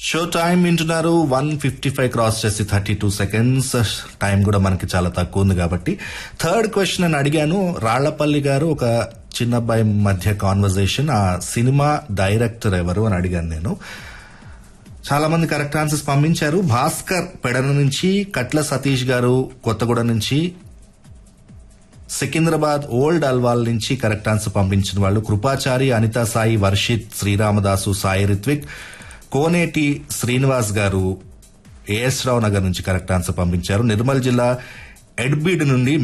show time వింటున్నారు one fifty five cross చేసి thirty two seconds time కూడా మనకి చాలా తక్కువ ఉంది కాబట్టి థర్డ్ క్వశ్చన్ అని అడిగాను రాళ్లపల్లి గారు ఒక చిన్న అబ్బాయి మధ్య కాన్వర్జేషన్ ఆ సినిమా డైరెక్టర్ ఎవరు అని అడిగాను నేను చాలా మంది కరెక్ట్ ఆన్సర్స్ పంపించారు భాస్కర్ పెడన నుంచి కట్ల సతీష్ గారు కొత్తగూడ నుంచి సికింద్రాబాద్ ఓల్డ్ అల్వాల్ నుంచి కరెక్ట్ ఆన్సర్ పంపించిన వాళ్ళు కృపాచారి అనితా సాయి వర్షిత్ శ్రీరామదాసు సాయి రిత్విక్ కోనేటి శ్రీనివాస్ గారు ఏఎస్ రావు నగర్ నుంచి కరెక్ట్ ఆన్సర్ పంపించారు నిర్మల్ జిల్లా ఎడ్బిడ్ నుండి